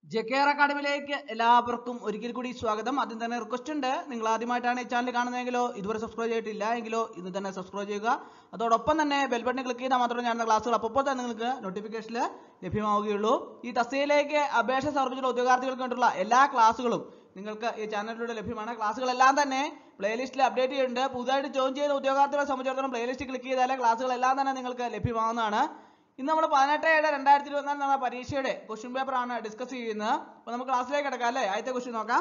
J K R അക്കാഡമിയിലേക്ക് എല്ലാവർക്കും ഒരിക്കൽ കൂടി സ്വാഗതം ആദ്യം തന്നെ റിക്വസ്റ്റ് ഉണ്ട് നിങ്ങൾ ആദ്യമായിട്ടാണ് ഈ ചാനൽ കാണുന്നതെങ്കിലോ ഇതുവരെ സബ്സ്ക്രൈബ് ചെയ്തിട്ടില്ല എങ്കിലോ ഇന്ന് തന്നെ സബ്സ്ക്രൈബ് ചെയ്യുക അതോടൊപ്പം തന്നെ ബെൽ ബട്ടൺ ക്ലിക്ക് ചെയ്താൽ മാത്രമേ ഞാൻ ക്ലാസ്സുകൾ അപ്പോൾ തന്നെ നിങ്ങൾക്ക് നോട്ടിഫിക്കേഷനിൽ ലഭ്യമാവുകയുള്ളൂ ഈ തസ്തികയിലേക്ക് അപേക്ഷ സമർപ്പിച്ചുള്ള ഉദ്യോഗാർത്ഥികൾക്ക് വേണ്ടിയുള്ള എല്ലാ ക്ലാസ്സുകളും നിങ്ങൾക്ക് ഈ ചാനലിലൂടെ ലഭ്യമാണ് ക്ലാസ്സുകളെല്ലാം തന്നെ പ്ലേലിസ്റ്റിൽ അപ്ഡേറ്റ് ചെയ്തിട്ടുണ്ട് പുതുതായിട്ട് ജോയിൻ ചെയ്ത ഉദ്യോഗാർത്ഥികളെ സംബന്ധിച്ചിടത്തോളം പ്ലേലിസ്റ്റ് ക്ലിക്ക് ചെയ്താൽ ക്ലാസ്സുകളെല്ലാം തന്നെ നിങ്ങൾക്ക് ലഭ്യമാവുന്നതാണ് ഇന്ന് നമ്മൾ പതിനെട്ട് ഏഴ് രണ്ടായിരത്തി ഇരുപത്തിനാല് നടന്ന പരീക്ഷയുടെ ക്വസ്റ്റ്യൻ പേപ്പർ ആണ് ഡിസ്കസ് ചെയ്യുന്നത് അപ്പൊ നമുക്ക് ക്ലാസ്സിലേക്ക് കിടക്കാം അല്ലേ ആദ്യത്തെ ക്വസ്റ്റ്യൻ നോക്കാം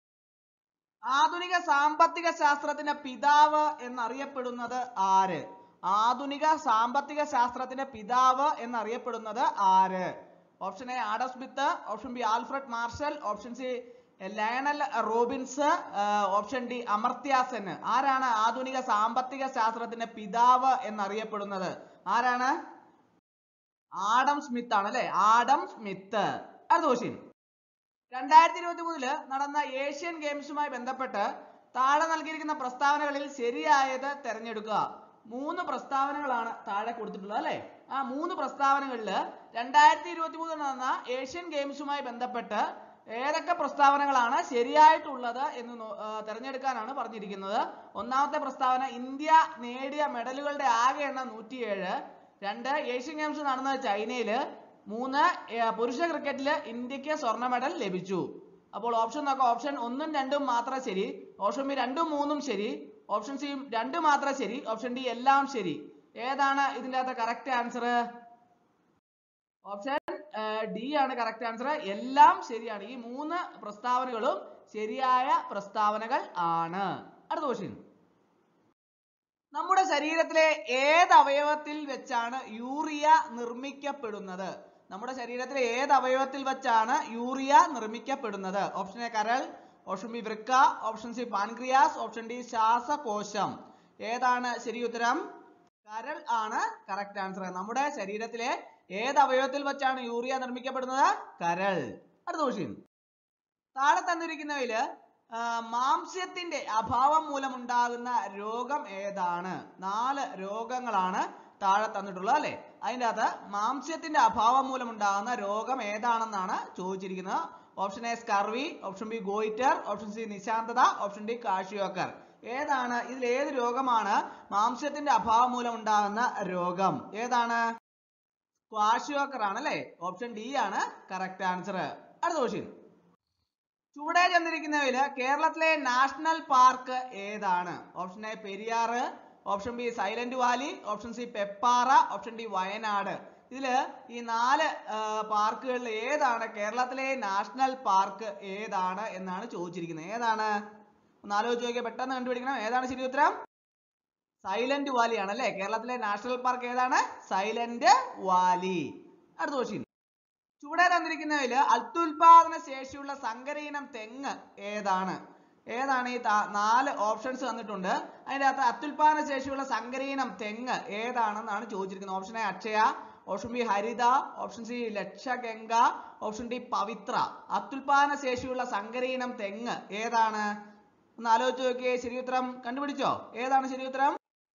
ആധുനിക സാമ്പത്തിക ശാസ്ത്രത്തിന്റെ പിതാവ് എന്നറിയപ്പെടുന്നത് ആര് ആധുനിക സാമ്പത്തിക ശാസ്ത്രത്തിന്റെ പിതാവ് എന്നറിയപ്പെടുന്നത് ആര് option A Adam Smith option B Alfred Marshall option C Lionel Robbins option D Amartya Sen ആരാണ് ആധുനിക സാമ്പത്തിക ശാസ്ത്രത്തിന്റെ പിതാവ് എന്നറിയപ്പെടുന്നത് ആരാണ് ആഡം സ്മിത്ത് ആണ് അല്ലെ ആഡം സ്മിത്ത് അടുത്ത ക്വസ്റ്റ്യൻ രണ്ടായിരത്തി ഇരുപത്തി മൂന്നില് നടന്ന ഏഷ്യൻ ഗെയിംസുമായി ബന്ധപ്പെട്ട് താഴെ നൽകിയിരിക്കുന്ന പ്രസ്താവനകളിൽ ശരിയായത് തിരഞ്ഞെടുക്കുക മൂന്ന് പ്രസ്താവനകളാണ് താഴെ കൊടുത്തിട്ടുള്ളത് അല്ലെ ആ മൂന്ന് പ്രസ്താവനകളിൽ രണ്ടായിരത്തി ഇരുപത്തി മൂന്നിൽ നടന്ന ഏഷ്യൻ ഗെയിംസുമായി ബന്ധപ്പെട്ട് ഏതൊക്കെ പ്രസ്താവനകളാണ് ശരിയായിട്ടുള്ളത് എന്ന് നോ- ആ, തിരഞ്ഞെടുക്കാനാണ് പറഞ്ഞിരിക്കുന്നത് ഒന്നാമത്തെ പ്രസ്താവന ഇന്ത്യ നേടിയ മെഡലുകളുടെ ആകെ എണ്ണം നൂറ്റിയേഴ് രണ്ട് ഏഷ്യൻ ഗെയിംസ് നടന്നത് ചൈനയില് മൂന്ന് ഏർ പുരുഷ ക്രിക്കറ്റില് ഇന്ത്യക്ക് സ്വർണ്ണ മെഡൽ ലഭിച്ചു അപ്പോൾ ഓപ്ഷൻ നോക്കാം ഓപ്ഷൻ ഒന്നും രണ്ടും മാത്രം ശരി ഓപ്ഷൻ ബി രണ്ടും മൂന്നും ശരി ഓപ്ഷൻ സി രണ്ട് മാത്രം ശരി ഓപ്ഷൻ ഡി എല്ലാം ശരി ഏതാണ് ഇതിന്റെ അകത്ത് കറക്റ്റ് ആൻസർ ഓപ്ഷൻ ഡി ആണ് കറക്റ്റ് ആൻസർ എല്ലാം ശരിയാണ് ഈ മൂന്ന് പ്രസ്താവനകളും ശരിയായ പ്രസ്താവനകൾ ആണ് അടുത്ത ക്വസ്റ്റ്യൻ നമ്മുടെ ശരീരത്തിലെ ഏത് അവയവത്തിൽ വെച്ചാണ് യൂറിയ നിർമ്മിക്കപ്പെടുന്നത് നമ്മുടെ ശരീരത്തിലെ ഏത് അവയവത്തിൽ വെച്ചാണ് യൂറിയ നിർമ്മിക്കപ്പെടുന്നത് ഓപ്ഷൻ എ കരൾ ഓപ്ഷൻ ബി വൃക്ക option C pancreas option D ശ്വാസകോശം ഏതാണ് ശരി ഉത്തരം കരൾ ആണ് കറക്റ്റ് ആൻസർ നമ്മുടെ ശരീരത്തിലെ ഏത് അവയവത്തിൽ വെച്ചാണ് യൂറിയ നിർമ്മിക്കപ്പെടുന്നത് കരൾ അടുത്ത ക്വസ്റ്റ്യൻ താഴെ തന്നിരിക്കുന്നവയില് ആ, മാംസ്യത്തിന്റെ അഭാവം മൂലമുണ്ടാകുന്ന രോഗം ഏതാണ് നാല് രോഗങ്ങളാണ് താഴെ തന്നിട്ടുള്ളത് അല്ലെ അതിന്റെ അകത്ത് മാംസ്യത്തിന്റെ അഭാവം മൂലമുണ്ടാകുന്ന രോഗം ഏതാണെന്നാണ് ചോദിച്ചിരിക്കുന്നത് option A scurvy option B goitre option C നിശാന്തത ഓപ്ഷൻ ഡി കാഷിയോക്കർ ഏതാണ് ഇതിൽ ഏത് രോഗമാണ് മാംസ്യത്തിന്റെ അഭാവം മൂലം ഉണ്ടാകുന്ന രോഗം ഏതാണ് ക്വാഷിയോക്കർ ആണ് അല്ലെ ഓപ്ഷൻ ഡി ആണ് കറക്റ്റ് ആൻസർ അടുത്ത ക്വസ്റ്റ്യൻ ചുവടെ ചെന്നിരിക്കുന്നവയില് കേരളത്തിലെ നാഷണൽ പാർക്ക് ഏതാണ് option A Periyar option B silent valley option C Peppara option D Wayanad ഇതില് ഈ നാല് പാർക്കുകളിൽ ഏതാണ് കേരളത്തിലെ നാഷണൽ പാർക്ക് ഏതാണ് എന്നാണ് ചോദിച്ചിരിക്കുന്നത് ഏതാണ് ഒന്ന് ആലോചിച്ച് നോക്കിയാൽ പെട്ടെന്ന് കണ്ടുപിടിക്കണം ഏതാണ് ശരി ഉത്തരം സൈലന്റ് വാലി ആണ് അല്ലെ കേരളത്തിലെ നാഷണൽ പാർക്ക് ഏതാണ് സൈലന്റ് വാലി അടുത്ത ക്വസ്റ്റ്യൻ ചുവടെ തന്നിരിക്കുന്നതിൽ അത്യുൽപാദന ശേഷിയുള്ള സങ്കര ഇനം തെങ്ങ് ഏതാണ് ഏതാണ് ഈ താ- നാല് ഓപ്ഷൻസ് തന്നിട്ടുണ്ട് അതിന്റെ അകത്ത് അത്യുൽപാദന ശേഷിയുള്ള സങ്കര ഇനം തെങ്ങ് ഏതാണെന്നാണ് ചോദിച്ചിരിക്കുന്നത് option A Akshaya option B Haritha option C Lakshaganga option D Pavithra അത്യുൽപാദന ശേഷിയുള്ള സങ്കര ഇനം തെങ്ങ് ഏതാണ് ഒന്ന് ആലോചിച്ച് നോക്കിയേ ശരി ഉത്തരം കണ്ടുപിടിച്ചോ ഏതാണ് ശരി ഉത്തരം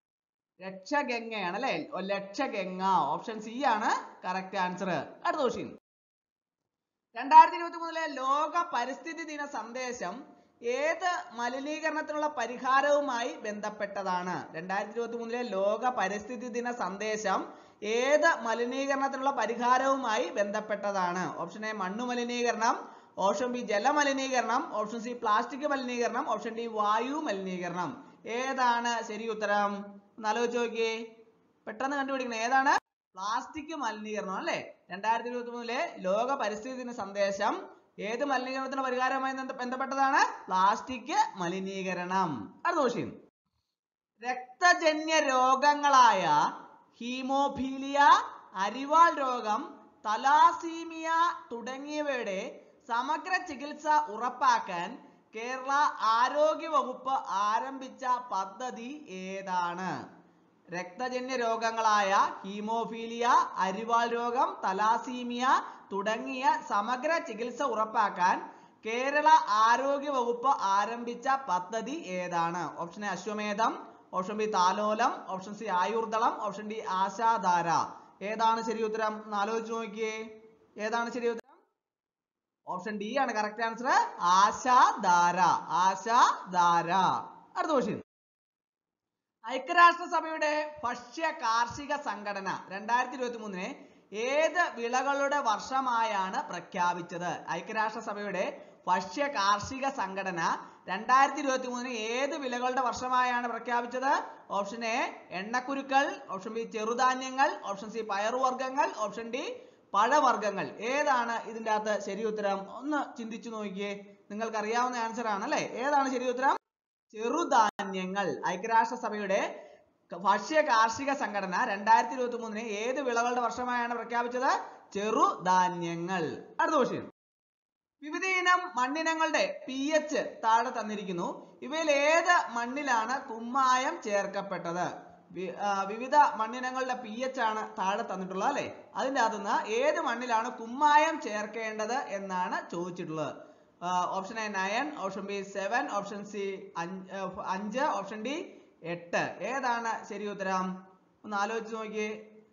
ലക്ഷഗംഗയാണ് അല്ലെ ലക്ഷഗംഗ ഓപ്ഷൻ സി ആണ് കറക്റ്റ് ആൻസർ അടുത്ത ക്വസ്റ്റ്യൻ രണ്ടായിരത്തി ഇരുപത്തി മൂന്നിലെ ലോക പരിസ്ഥിതി ദിന സന്ദേശം ഏത് മലിനീകരണത്തിനുള്ള പരിഹാരവുമായി ബന്ധപ്പെട്ടതാണ് രണ്ടായിരത്തി ഇരുപത്തി മൂന്നിലെ ലോക പരിസ്ഥിതി ദിന സന്ദേശം ഏത് മലിനീകരണത്തിനുള്ള പരിഹാരവുമായി ബന്ധപ്പെട്ടതാണ് ഓപ്ഷൻ എ മണ്ണു മലിനീകരണം ഓപ്ഷൻ ബി ജലമലിനീകരണം ഓപ്ഷൻ സി പ്ലാസ്റ്റിക് മലിനീകരണം ഓപ്ഷൻ ഡി വായു മലിനീകരണം ഏതാണ് ശരി ഉത്തരം ഒന്ന് ആലോചിച്ച് നോക്കിയേ പെട്ടെന്ന് കണ്ടുപിടിക്കണം ഏതാണ് പ്ലാസ്റ്റിക് മലിനീകരണം അല്ലെ രണ്ടായിരത്തി ഇരുപത്തി മൂന്നിലെ ലോക പരിസ്ഥിതി ദിന സന്ദേശം ഏത് മലിനീകരണത്തിന് പരിഹാരവുമായി ബന്ധ- ബന്ധപ്പെട്ടതാണ് പ്ലാസ്റ്റിക് മലിനീകരണം അടുത്ത ക്വസ്റ്റ്യൻ രക്തജന്യ രോഗങ്ങളായ ഹീമോഫീലിയ അരിവാൾ രോഗം തലാസീമിയ തുടങ്ങിയവയുടെ സമഗ്ര ചികിത്സ ഉറപ്പാക്കാൻ കേരള ആരോഗ്യ വകുപ്പ് ആരംഭിച്ച പദ്ധതി ഏതാണ് രക്തജന്യ രോഗങ്ങളായ ഹീമോഫീലിയ അരിവാൾ രോഗം തലാസീമിയ തുടങ്ങിയ സമഗ്ര ചികിത്സ ഉറപ്പാക്കാൻ കേരള ആരോഗ്യ വകുപ്പ് ആരംഭിച്ച പദ്ധതി ഏതാണ് option A Ashwamedham option B താലോലം option C Ayurdalam option D Ashadhara ഏതാണ് ശരി ഉത്തരം ഒന്ന് ആലോചിച്ച് നോക്കിയേ ഏതാണ് ശരി ഉത്തരം ഓപ്ഷൻ ഡി ആണ് കറക്റ്റ് ആൻസർ ആശാധാര ആശാധാര അടുത്ത ക്വസ്റ്റ്യൻ ഐക്യരാഷ്ട്രസഭയുടെ ഭക്ഷ്യ കാർഷിക സംഘടന രണ്ടായിരത്തി ഇരുപത്തി മൂന്നിനെ ഏത് വിളകളുടെ വർഷമായാണ് പ്രഖ്യാപിച്ചത് ഐക്യരാഷ്ട്രസഭയുടെ ഭക്ഷ്യ കാർഷിക സംഘടന രണ്ടായിരത്തി ഇരുപത്തി മൂന്നിന് ഏത് വിളകളുടെ വർഷമായാണ് പ്രഖ്യാപിച്ചത് ഓപ്ഷൻ എ എണ്ണക്കുരുക്കൾ ഓപ്ഷൻ ബി ചെറുധാന്യങ്ങൾ ഓപ്ഷൻ സി പയറുവർഗ്ഗങ്ങൾ ഓപ്ഷൻ ഡി പഴവർഗ്ഗങ്ങൾ ഏതാണ് ഇതിന്റെ അകത്ത് ശരി ഉത്തരം ഒന്ന് ചിന്തിച്ചു നോക്കിയേ നിങ്ങൾക്ക് അറിയാവുന്ന ആൻസർ ആണ് അല്ലെ ഏതാണ് ശരി ഉത്തരം ചെറുധാന്യങ്ങൾ ഐക്യരാഷ്ട്രസഭയുടെ ഭക്ഷ്യ കാർഷിക സംഘടന രണ്ടായിരത്തി ഇരുപത്തി മൂന്നിന് ഏത് വിളകളുടെ വർഷമായാണ് പ്രഖ്യാപിച്ചത് ചെറുധാന്യങ്ങൾ അടുത്ത ക്വസ്റ്റ്യൻ വിവിധ ഇനം മണ്ണിനങ്ങളുടെ പി എച്ച് താഴെ തന്നിരിക്കുന്നു ഇവയിൽ ഏത് മണ്ണിലാണ് കുമ്മായം ചേർക്കപ്പെട്ടത് വി- ആ, വിവിധ മണ്ണിനങ്ങളുടെ പി എച്ച് ആണ് താഴെ തന്നിട്ടുള്ളത് അല്ലെ അതിന്റെ അകത്തുനിന്ന് ഏത് മണ്ണിലാണ് കുമ്മായം ചേർക്കേണ്ടത് എന്നാണ് ചോദിച്ചിട്ടുള്ളത് option A nine option B seven option C അഞ്ച് ഓപ്ഷൻ ഡി എട്ട് ഏതാണ് ശരി ഉത്തരം ഒന്ന് ആലോചിച്ച് നോക്കിയേ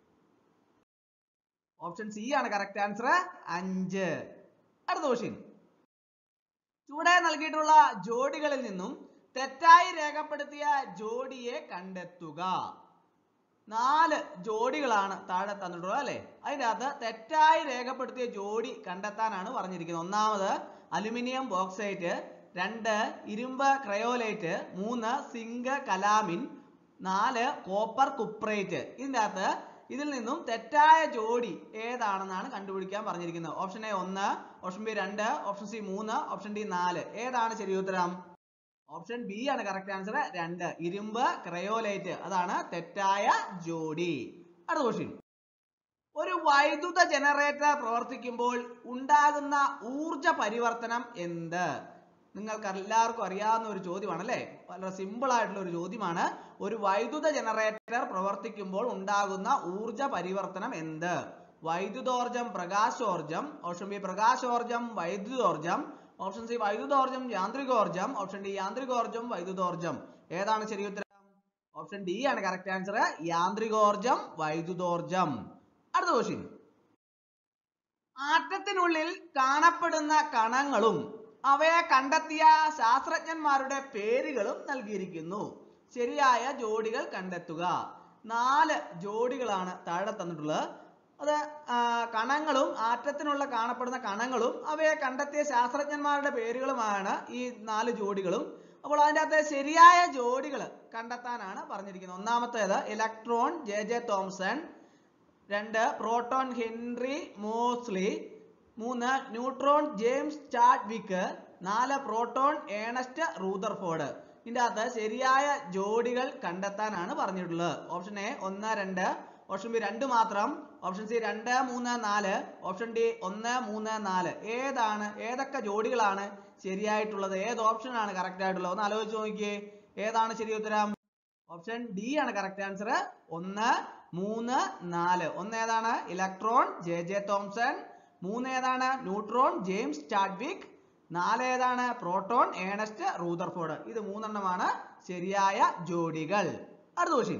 ഓപ്ഷൻ സി ആണ് കറക്റ്റ് ആൻസർ അഞ്ച് അടുത്ത ക്വസ്റ്റ്യൻ ചുവടെ നൽകിയിട്ടുള്ള ജോഡികളിൽ നിന്നും തെറ്റായി രേഖപ്പെടുത്തിയ ജോഡിയെ കണ്ടെത്തുക നാല് ജോഡികളാണ് താഴെ തന്നിട്ടുള്ളത് അല്ലെ അതിന്റെ അകത്ത് തെറ്റായി രേഖപ്പെടുത്തിയ ജോഡി കണ്ടെത്താനാണ് പറഞ്ഞിരിക്കുന്നത് ഒന്നാമത് അലുമിനിയം ബോക്സൈറ്റ് രണ്ട് ഇരുമ്പ് ക്രയോലൈറ്റ് മൂന്ന് സിങ്ക് കലാമിൻ നാല് കോപ്പർ കുപ്രൈറ്റ് ഇതിന്റെ അകത്ത് ഇതിൽ നിന്നും തെറ്റായ ജോഡി ഏതാണെന്നാണ് കണ്ടുപിടിക്കാൻ പറഞ്ഞിരിക്കുന്നത് ഓപ്ഷൻ എ ഒന്ന് ഓപ്ഷൻ ബി രണ്ട് ഓപ്ഷൻ സി മൂന്ന് ഓപ്ഷൻ ഡി നാല് ഏതാണ് ശരി ഉത്തരം ഓപ്ഷൻ ബി ആണ് കറക്റ്റ് ആൻസർ രണ്ട് ഇരുമ്പ് ക്രയോലൈറ്റ് അതാണ് തെറ്റായ ജോഡി അടുത്ത ക്വസ്റ്റ്യൻ ഒരു വൈദ്യുത ജനറേറ്റർ പ്രവർത്തിക്കുമ്പോൾ ഉണ്ടാകുന്ന ഊർജ പരിവർത്തനം എന്ത് നിങ്ങൾക്ക് എല്ലാവർക്കും അറിയാവുന്ന ഒരു ചോദ്യമാണ് അല്ലേ വളരെ സിമ്പിൾ ആയിട്ടുള്ള ഒരു ചോദ്യമാണ് ഒരു വൈദ്യുത ജനറേറ്റർ പ്രവർത്തിക്കുമ്പോൾ ഉണ്ടാകുന്ന ഊർജ പരിവർത്തനം എന്ത് വൈദ്യുതോർജം പ്രകാശോർജം ഓപ്ഷൻ ബി പ്രകാശോർജം വൈദ്യുതോർജം ഓപ്ഷൻ സി വൈദ്യുതോർജം യാന്ത്രികോർജം ഓപ്ഷൻ ഡി യാന്ത്രികോർജം വൈദ്യുതോർജം ഏതാണ് ശരി ഉത്തരം ഓപ്ഷൻ ഡി ആണ് കറക്റ്റ് ആൻസർ യാന്ത്രികോർജം വൈദ്യുതോർജം അടുത്ത ക്വസ്റ്റ്യൻ ആറ്റത്തിനുള്ളിൽ കാണപ്പെടുന്ന കണങ്ങളും അവയെ കണ്ടെത്തിയ ശാസ്ത്രജ്ഞന്മാരുടെ പേരുകളും നൽകിയിരിക്കുന്നു ശരിയായ ജോഡികൾ കണ്ടെത്തുക നാല് ജോഡികളാണ് താഴെ തന്നിട്ടുള്ളത് അത് ആ, കണങ്ങളും ആറ്റത്തിനുള്ള കാണപ്പെടുന്ന കണങ്ങളും അവയെ കണ്ടെത്തിയ ശാസ്ത്രജ്ഞന്മാരുടെ പേരുകളുമാണ് ഈ നാല് ജോഡികളും അപ്പോൾ അതിൻ്റെ അകത്തെ ശരിയായ ജോഡികൾ കണ്ടെത്താനാണ് പറഞ്ഞിരിക്കുന്നത് ഒന്നാമത്തേത് ഇലക്ട്രോൺ ജെ ജെ തോംസൺ രണ്ട് പ്രോട്ടോൺ ഹെൻറി മോസ്ലി മൂന്ന് ന്യൂട്രോൺ ജെയിംസ് ചാഡ്വിക്ക് നാല് പ്രോട്ടോൺ ഏണസ്റ്റ് റൂദർഫോർഡ് ഇതിന്റെ അകത്ത് ശരിയായ ജോഡികൾ കണ്ടെത്താനാണ് പറഞ്ഞിട്ടുള്ളത് ഓപ്ഷൻ എ ഒന്ന് രണ്ട് ഓപ്ഷൻ ബി രണ്ട് മാത്രം ഓപ്ഷൻ സി രണ്ട് മൂന്ന് നാല് ഓപ്ഷൻ ഡി ഒന്ന് മൂന്ന് നാല് ഏതാണ് ഏതൊക്കെ ജോഡികളാണ് ശരിയായിട്ടുള്ളത് ഏത് ഓപ്ഷൻ ആണ് കറക്റ്റ് ആയിട്ടുള്ളത് ഒന്ന് ആലോചിച്ച് നോക്കിയേ ഏതാണ് ശരി ഉത്തരം ഓപ്ഷൻ ഡി ആണ് കറക്റ്റ് ആൻസർ ഒന്ന് മൂന്ന് നാല് ഒന്ന് ഏതാണ് ഇലക്ട്രോൺ ജെ ജെ തോംസൺ മൂന്ന് ഏതാണ് ന്യൂട്രോൺ ജെയിംസ് ചാഡ്വിക് നാല് ഏതാണ് പ്രോട്ടോൺ ഏണസ്റ്റ് റൂദർഫോർഡ് ഇത് മൂന്നെണ്ണമാണ് ശരിയായ ജോഡികൾ അടുത്ത ക്വസ്റ്റ്യൻ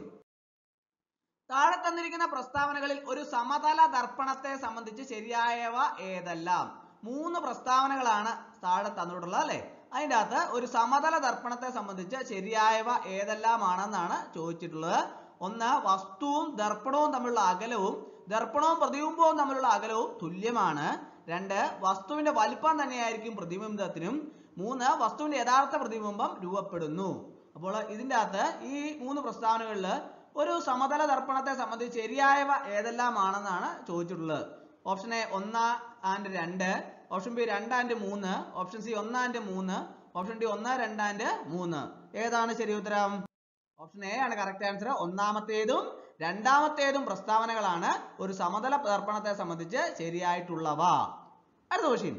താഴെ തന്നിരിക്കുന്ന പ്രസ്താവനകളിൽ ഒരു സമതല ദർപ്പണത്തെ സംബന്ധിച്ച് ശരിയായവ ഏതെല്ലാം മൂന്ന് പ്രസ്താവനകളാണ് താഴെ തന്നിട്ടുള്ളത് അല്ലെ അതിന്റെ അകത്ത് ഒരു സമതല ദർപ്പണത്തെ സംബന്ധിച്ച് ശരിയായവ ഏതെല്ലാമാണെന്നാണ് ചോദിച്ചിട്ടുള്ളത് ഒന്ന് വസ്തുവും ദർപ്പണവും തമ്മിലുള്ള അകലവും ദർപ്പണവും പ്രതിബിംബവും തമ്മിലുള്ള അകലവും തുല്യമാണ് രണ്ട് വസ്തുവിന്റെ വലിപ്പം തന്നെയായിരിക്കും പ്രതിബിംബത്തിനും മൂന്ന് വസ്തുവിന്റെ യഥാർത്ഥ പ്രതിബിംബം രൂപപ്പെടുന്നു അപ്പോൾ ഇതിന്റെ അകത്ത് ഈ മൂന്ന് പ്രസ്താവനകളിൽ ഒരു സമതല ദർപ്പണത്തെ സംബന്ധിച്ച് ശരിയായവ ഏതെല്ലാമാണെന്നാണ് ചോദിച്ചിട്ടുള്ളത് ഓപ്ഷൻ എ ഒന്ന് ആൻഡ് രണ്ട് ഓപ്ഷൻ ബി രണ്ട് ആൻഡ് മൂന്ന് ഓപ്ഷൻ സി ഒന്ന് ആൻഡ് മൂന്ന് ഓപ്ഷൻ ഡി ഒന്ന് രണ്ട് ആൻഡ് മൂന്ന് ഏതാണ് ശരി ഉത്തരം ഓപ്ഷൻ എ ആണ് കറക്റ്റ് ആൻസർ ഒന്നാമത്തേതും രണ്ടാമത്തേതും പ്രസ്താവനകളാണ് ഒരു സമതല ദർപ്പണത്തെ സംബന്ധിച്ച് ശരിയായിട്ടുള്ളവ അടുത്ത ക്വസ്റ്റ്യൻ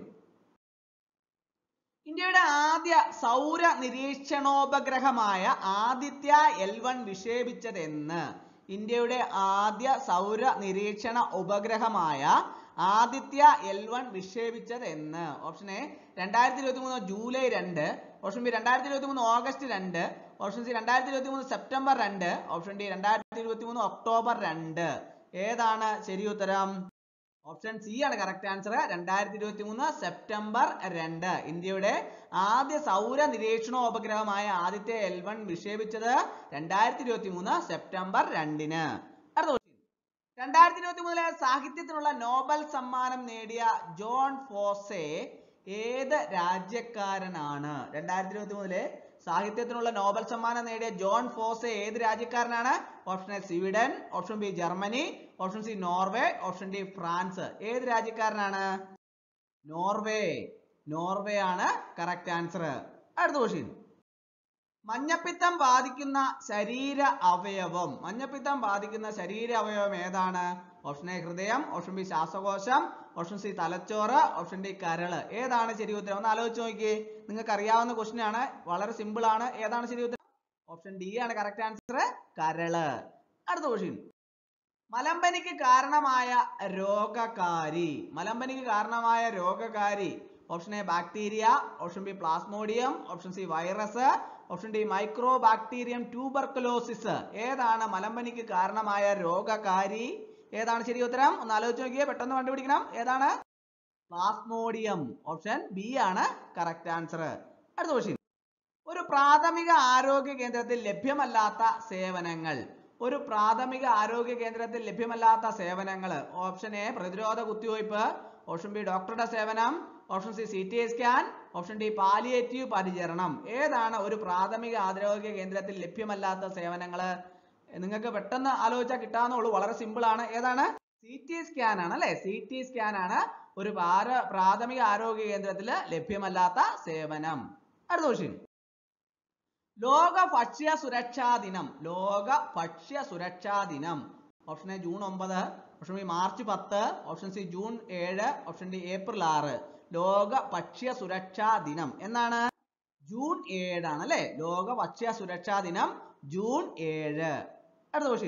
ഇന്ത്യയുടെ ആദ്യ സൗര നിരീക്ഷണോപഗ്രഹമായ ആദിത്യ എൽ വൺ വിക്ഷേപിച്ചതെന്ന് ഇന്ത്യയുടെ ആദ്യ സൗര നിരീക്ഷണ ഉപഗ്രഹമായ ആദിത്യ എൽ വൺ വിക്ഷേപിച്ചത് എന്ന് ഓപ്ഷൻ എ രണ്ടായിരത്തി ഇരുപത്തി മൂന്ന് ജൂലൈ രണ്ട് ഓപ്ഷൻ ബി രണ്ടായിരത്തി ഇരുപത്തി മൂന്ന് ഓഗസ്റ്റ് രണ്ട് ഓപ്ഷൻ സി രണ്ടായിരത്തി ഇരുപത്തി മൂന്ന് സെപ്റ്റംബർ രണ്ട് ഓപ്ഷൻ ഡി രണ്ടായിരത്തി ഇരുപത്തി മൂന്ന് ഒക്ടോബർ രണ്ട് ഏതാണ് ശരി ഉത്തരം ഓപ്ഷൻ സി ആണ് കറക്റ്റ് ആൻസർ രണ്ടായിരത്തി ഇരുപത്തി മൂന്ന് സെപ്റ്റംബർ രണ്ട് ഇന്ത്യയുടെ ആദ്യ സൗര നിരീക്ഷണോപഗ്രഹമായ ആദ്യത്തെ എൽ വൺ വിക്ഷേപിച്ചത് രണ്ടായിരത്തി ഇരുപത്തി മൂന്ന് സെപ്റ്റംബർ രണ്ടിന് അടുത്ത question. രണ്ടായിരത്തി ഇരുപത്തി മൂന്നിലെ സാഹിത്യത്തിനുള്ള നോബൽ സമ്മാനം നേടിയ ജോൺ ഫോസെ ഏത് രാജ്യക്കാരനാണ് രണ്ടായിരത്തി ഇരുപത്തി മൂന്നിലെ സാഹിത്യത്തിനുള്ള നോബൽ സമ്മാനം നേടിയ ജോൺ ഫോസെ ഏത് രാജ്യക്കാരനാണ് option A Sweden option B Germany option C Norway option D France ഏത് രാജ്യക്കാരനാണ് നോർവേ നോർവേ ആണ് കറക്റ്റ് ആൻസർ അടുത്ത ക്വസ്റ്റ്യൻ മഞ്ഞപ്പിത്തം ബാധിക്കുന്ന ശരീര അവയവം മഞ്ഞപ്പിത്തം ബാധിക്കുന്ന ശരീര അവയവം ഏതാണ് ഓപ്ഷൻ എ ഹൃദയം ഓപ്ഷൻ ബി ശ്വാസകോശം ഓപ്ഷൻ സി തലച്ചോറ് ഓപ്ഷൻ ഡി കരള് ഏതാണ് ശരി ഉത്തരം ഒന്ന് ആലോചിച്ച് നോക്കിയേ നിങ്ങൾക്ക് അറിയാവുന്ന ക്വസ്റ്റ്യൻ ആണ് വളരെ സിമ്പിൾ ആണ് ഏതാണ് ശരി ഉത്തരം ഓപ്ഷൻ ഡി ആണ് കറക്റ്റ് ആൻസർ കരള് അടുത്ത ക്വസ്റ്റ്യൻ മലമ്പനിക്ക് കാരണമായ രോഗകാരി മലമ്പനിക്ക് കാരണമായ രോഗകാരി option A bacteria option B plasmodium option C virus option D mycobacterium tuberculosis ഏതാണ് മലമ്പനിക്ക് കാരണമായ രോഗകാരി ഏതാണ് ശരി ഉത്തരം ഒന്ന് ആലോചിച്ച് നോക്കിയേ പെട്ടെന്ന് കണ്ടുപിടിക്കണം ഏതാണ് പ്ലാസ്മോഡിയം ഓപ്ഷൻ ബി ആണ് കറക്റ്റ് ആൻസർ അടുത്ത ക്വസ്റ്റ്യൻ ഒരു പ്രാഥമിക ആരോഗ്യ കേന്ദ്രത്തിൽ ലഭ്യമല്ലാത്ത സേവനങ്ങൾ ഒരു പ്രാഥമിക ആരോഗ്യ കേന്ദ്രത്തിൽ ലഭ്യമല്ലാത്ത സേവനങ്ങൾ ഓപ്ഷൻ എ പ്രതിരോധ കുത്തിവയ്പ് ഓപ്ഷൻ ബി ഡോക്ടറുടെ സേവനം option C C T scan option D palliative പരിചരണം ഏതാണ് ഒരു പ്രാഥമിക ആരോഗ്യ കേന്ദ്രത്തിൽ ലഭ്യമല്ലാത്ത സേവനങ്ങൾ നിങ്ങൾക്ക് പെട്ടെന്ന് ആലോചിച്ചാൽ കിട്ടാവുന്നുള്ളൂ വളരെ സിമ്പിൾ ആണ് ഏതാണ് സി ടി സ്കാൻ ആണ് അല്ലെ സി ടി സ്കാൻ ആണ് ഒരു പാര- പ്രാഥമിക ആരോഗ്യ കേന്ദ്രത്തിൽ ലഭ്യമല്ലാത്ത സേവനം അടുത്ത ക്വസ്റ്റ്യൻ ലോക ഭക്ഷ്യ സുരക്ഷാ ദിനം ലോക ഭക്ഷ്യ സുരക്ഷാ ദിനം ഓപ്ഷൻ എ ജൂൺ ഒമ്പത് ഓപ്ഷൻ ബി മാർച്ച് പത്ത് ഓപ്ഷൻ സി ജൂൺ ഏഴ് ഓപ്ഷൻ ഡി ഏപ്രിൽ ആറ് ലോക ഭക്ഷ്യ സുരക്ഷാ ദിനം എന്നാണ് ജൂൺ ഏഴാണ് അല്ലെ ലോക ഭക്ഷ്യ സുരക്ഷാ ദിനം ജൂൺ ഏഴ് അടുത്ത ക്വസ്റ്റ്യൻ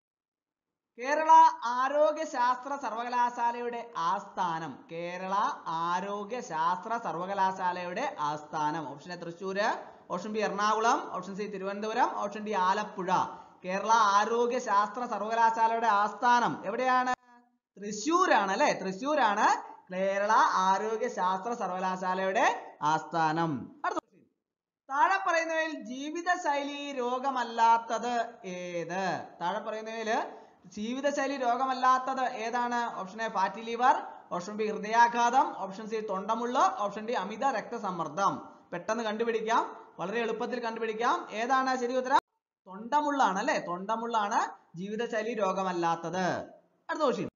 കേരള ആരോഗ്യ ശാസ്ത്ര സർവകലാശാലയുടെ ആസ്ഥാനം കേരള ആരോഗ്യ ശാസ്ത്ര സർവകലാശാലയുടെ ആസ്ഥാനം option A Thrissur option B Ernakulam option C Thiruvananthapuram option D Alappuzha Kerala ആരോഗ്യ ശാസ്ത്ര സർവകലാശാലയുടെ ആസ്ഥാനം എവിടെയാണ് തൃശ്ശൂരാണ് അല്ലെ തൃശ്ശൂരാണ് കേരള ആരോഗ്യ ശാസ്ത്ര സർവകലാശാലയുടെ ആസ്ഥാനം അടുത്ത question. താഴെ പറയുന്നവയിൽ ജീവിതശൈലി രോഗമല്ലാത്തത് ഏത് താഴെ പറയുന്നവയിൽ ജീവിതശൈലി രോഗമല്ലാത്തത് ഏതാണ് option A fatty liver option B ഹൃദയാഘാതം ഓപ്ഷൻ സി തൊണ്ടമുള്ള ഓപ്ഷൻ ഡി അമിത രക്തസമ്മർദ്ദം പെട്ടെന്ന് കണ്ടുപിടിക്കാം വളരെ എളുപ്പത്തിൽ കണ്ടുപിടിക്കാം ഏതാണ് ശരി ഉത്തരം തൊണ്ടമുള്ളാണ് അല്ലെ തൊണ്ടമുള്ളാണ് ജീവിതശൈലി രോഗമല്ലാത്തത് അടുത്ത ക്വസ്റ്റ്യൻ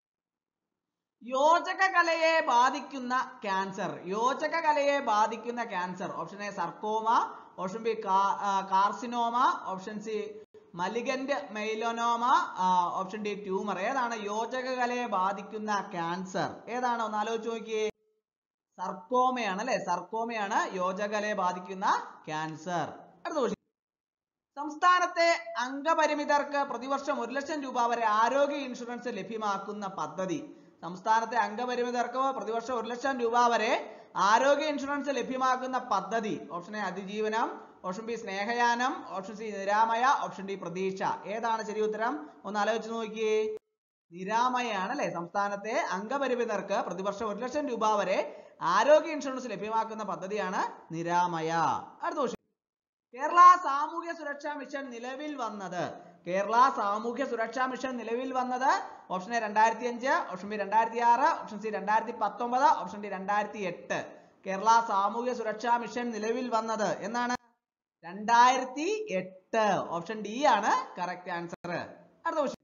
യോജക കലയെ ബാധിക്കുന്ന ക്യാൻസർ യോജക കലയെ ബാധിക്കുന്ന cancer option A sarcoma option B carcinoma option C malignant melanoma option D tumour ഏതാണ് യോജക കലയെ ബാധിക്കുന്ന ക്യാൻസർ ഏതാണ് ഒന്ന് ആലോചിച്ച് നോക്കിയേ സർക്കോമയാണ് അല്ലെ സർക്കോമയാണ് യോജകലയെ ബാധിക്കുന്ന ക്യാൻസർ അടുത്ത question. സംസ്ഥാനത്തെ അംഗപരിമിതർക്ക് പ്രതിവർഷം ഒരു ലക്ഷം രൂപ വരെ ആരോഗ്യ ഇൻഷുറൻസ് ലഭ്യമാക്കുന്ന പദ്ധതി സംസ്ഥാനത്തെ അംഗപരിമിതർക്ക് പ്രതിവർഷം ഒരു ലക്ഷം രൂപ വരെ ആരോഗ്യ ഇൻഷുറൻസ് ലഭ്യമാക്കുന്ന പദ്ധതി ഓപ്ഷൻ എ അതിജീവനം ഓപ്ഷൻ ബി സ്നേഹയാനം ഓപ്ഷൻ സി നിരാമയ ഓപ്ഷൻ ഡി പ്രതീക്ഷ ഏതാണ് ശരി ഉത്തരം ഒന്ന് ആലോചിച്ച് നോക്കിയേ നിരാമയാണ് അല്ലെ സംസ്ഥാനത്തെ അംഗപരിമിതർക്ക് പ്രതിവർഷം ഒരു ലക്ഷം രൂപ വരെ ആരോഗ്യ ഇൻഷുറൻസ് ലഭ്യമാക്കുന്ന പദ്ധതിയാണ് നിരാമയ അടുത്ത question. കേരള സാമൂഹ്യ സുരക്ഷാ മിഷൻ നിലവിൽ വന്നത് കേരള സാമൂഹ്യ സുരക്ഷാ മിഷൻ നിലവിൽ വന്നത് ഓപ്ഷൻ എ രണ്ടായിരത്തി അഞ്ച് ഓപ്ഷൻ ബി രണ്ടായിരത്തി ആറ് ഓപ്ഷൻ സി രണ്ടായിരത്തി പത്തൊമ്പത് ഓപ്ഷൻ ഡി രണ്ടായിരത്തി എട്ട് കേരള സാമൂഹ്യ സുരക്ഷാ മിഷൻ നിലവിൽ വന്നത് എന്നാണ് രണ്ടായിരത്തി എട്ട് ഓപ്ഷൻ ഡി ആണ് കറക്റ്റ് ആൻസർ അടുത്ത ക്വസ്റ്റ്യൻ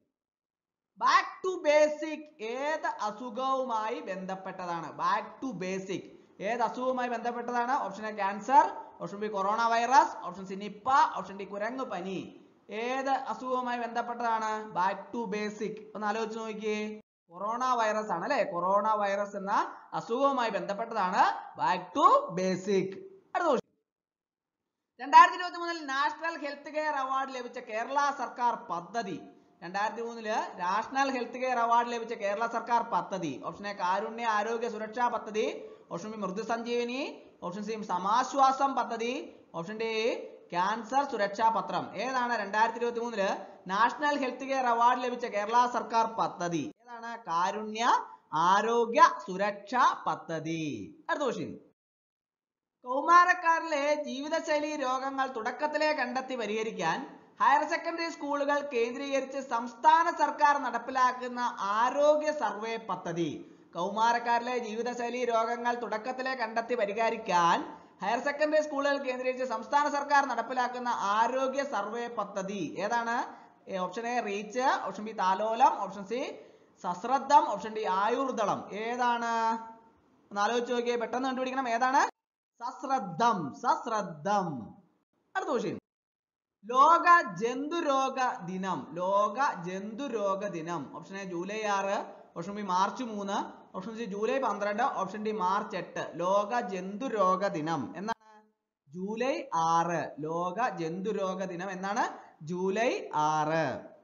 ബാക്ക് ടു ബേസിക് ഏത് അസുഖവുമായി ബന്ധപ്പെട്ടതാണ് ബാക്ക് ടു ബേസിക് ഏത് അസുഖവുമായി ബന്ധപ്പെട്ടതാണ് option A cancer option B corona virus option C Nipah option D കുരങ്ങു പനി ഏത് അസുഖവുമായി ബന്ധപ്പെട്ടതാണ് ബാക്ക് ടു ബേസിക് ഒന്ന് ആലോചിച്ച് നോക്കിയേ കൊറോണ വൈറസ് ആണ് അല്ലെ കൊറോണ വൈറസ് എന്ന അസുഖവുമായി ബന്ധപ്പെട്ടതാണ് ബാക്ക് ടു ബേസിക് അടുത്ത question. രണ്ടായിരത്തി ഇരുപത്തി മൂന്നിൽ നാഷണൽ ഹെൽത്ത് കെയർ അവാർഡ് ലഭിച്ച കേരള സർക്കാർ പദ്ധതി രണ്ടായിരത്തി മൂന്നില് നാഷണൽ ഹെൽത്ത് കെയർ അവാർഡ് ലഭിച്ച കേരള സർക്കാർ പദ്ധതി ഓപ്ഷൻ എ കാരുണ്യ ആരോഗ്യ സുരക്ഷാ പദ്ധതി ഓപ്ഷൻ ബി മൃദു സഞ്ജീവനി ഓപ്ഷൻ സി സമാശ്വാസം പദ്ധതി ഓപ്ഷൻ ഡി ക്യാൻസർ സുരക്ഷാ പത്രം ഏതാണ് രണ്ടായിരത്തി ഇരുപത്തി മൂന്നില് നാഷണൽ ഹെൽത്ത് കെയർ അവാർഡ് ലഭിച്ച കേരള സർക്കാർ പദ്ധതി ഏതാണ് കാരുണ്യ ആരോഗ്യ സുരക്ഷാ പദ്ധതി അടുത്ത ക്വസ്റ്റ്യൻ കൗമാരക്കാരിലെ ജീവിതശൈലി രോഗങ്ങൾ തുടക്കത്തിലേ കണ്ടെത്തി പരിഹരിക്കാൻ ഹയർ സെക്കൻഡറി സ്കൂളുകൾ കേന്ദ്രീകരിച്ച് സംസ്ഥാന സർക്കാർ നടപ്പിലാക്കുന്ന ആരോഗ്യ സർവേ പദ്ധതി കൗമാരക്കാരിലെ ജീവിതശൈലി രോഗങ്ങൾ തുടക്കത്തിലേ കണ്ടെത്തി പരിഹരിക്കാൻ ഹയർ സെക്കൻഡറി സ്കൂളുകൾ കേന്ദ്രീകരിച്ച് സംസ്ഥാന സർക്കാർ നടപ്പിലാക്കുന്ന ആരോഗ്യ സർവേ പദ്ധതി ഏതാണ് option A reach option B താലോലം ഓപ്ഷൻ സി സശ്രദ്ധം ഓപ്ഷൻ ഡി ആയുർദളം ഏതാണ് ഒന്ന് ആലോചിച്ച് നോക്കിയേ പെട്ടെന്ന് കണ്ടുപിടിക്കണം ഏതാണ് സശ്രദ്ധം സശ്രദ്ധം അടുത്ത ക്വസ്റ്റ്യൻ ലോക ജന്തുരോഗ ദിനം ലോക ജന്തുരോഗ ദിനം ഓപ്ഷൻ എ ജൂലൈ ആറ് ഓപ്ഷൻ ബി മാർച്ച് മൂന്ന് ഓപ്ഷൻ സി ജൂലൈ പന്ത്രണ്ട് ഓപ്ഷൻ ഡി മാർച്ച് എട്ട് ലോക ജന്തുരോഗ ദിനം എന്നാണ് ജൂലൈ ആറ് ലോക ജന്തുരോഗ ദിനം എന്നാണ് ജൂലൈ ആറ്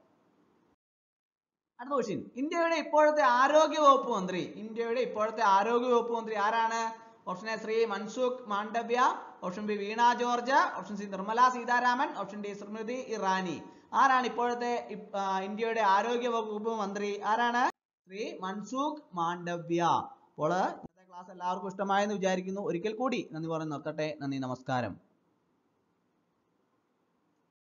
അടുത്ത ക്വസ്റ്റ്യൻ ഇന്ത്യയുടെ ഇപ്പോഴത്തെ ആരോഗ്യ വകുപ്പ് മന്ത്രി ഇന്ത്യയുടെ ഇപ്പോഴത്തെ ആരോഗ്യ വകുപ്പ് മന്ത്രി ആരാണ് option A Shri Mansukh Mandaviya option B Veena George option C Nirmala Sitharaman option D Smriti Irani ആരാണ് ഇപ്പോഴത്തെ ഇപ്- ആ, ഇന്ത്യയുടെ ആരോഗ്യ വകുപ്പ് മന്ത്രി ആരാണ് ശ്രീ മൻസുഖ് മാണ്ഡവ്യ അപ്പോൾ ഇന്നത്തെ ക്ലാസ് എല്ലാവർക്കും ഇഷ്ടമായെന്ന് വിചാരിക്കുന്നു ഒരിക്കൽ കൂടി നന്ദി പറഞ്ഞ് നിർത്തട്ടെ നന്ദി നമസ്കാരം